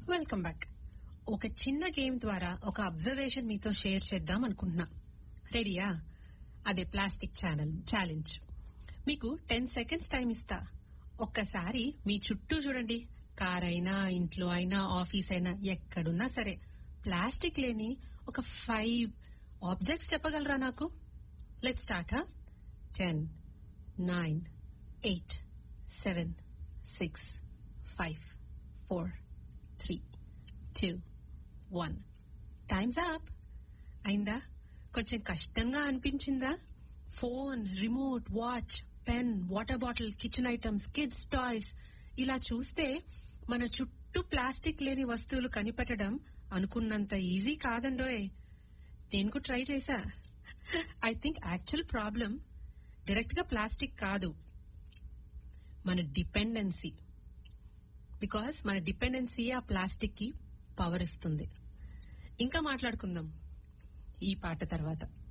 welcome back ఒక చిన్న game ద్వారా ఒక అబ్జర్వేషన్ మీతో షేర్ చేద్దాం అనుకుంటున్నా రెడీయా అదే ప్లాస్టిక్ ఛానల్ ఛాలెంజ్ మీకు టెన్ సెకండ్స్ టైం ఇస్తా ఒక్కసారి మీ చుట్టూ చూడండి కార్ అయినా ఇంట్లో అయినా ఆఫీస్ అయినా ఎక్కడున్నా సరే ప్లాస్టిక్ లేని ఒక ఫైవ్ ఆబ్జెక్ట్స్ చెప్పగలరా నాకు let start ten nine eight seven six five four three two one times up అయిందా కొంచెం కష్టంగా అనిపించిందా phone remote watch pen water bottle kitchen items kids toys ఇలా చూస్తే మన చుట్టూ ప్లాస్టిక్ లేని వస్తువులు కనిపెట్టడం అనుకున్నంత ఈజీ కాదండోయ్ నేను కూడా ట్రై చేశా I think actual problem direct గా ప్లాస్టిక్ కాదు మన డిపెండెన్సీ బికాస్ మన డిపెండెన్సీ ఆ ప్లాస్టిక్ కి పవర్ ఇస్తుంది ఇంకా మాట్లాడుకుందాం ఈ పాట తర్వాత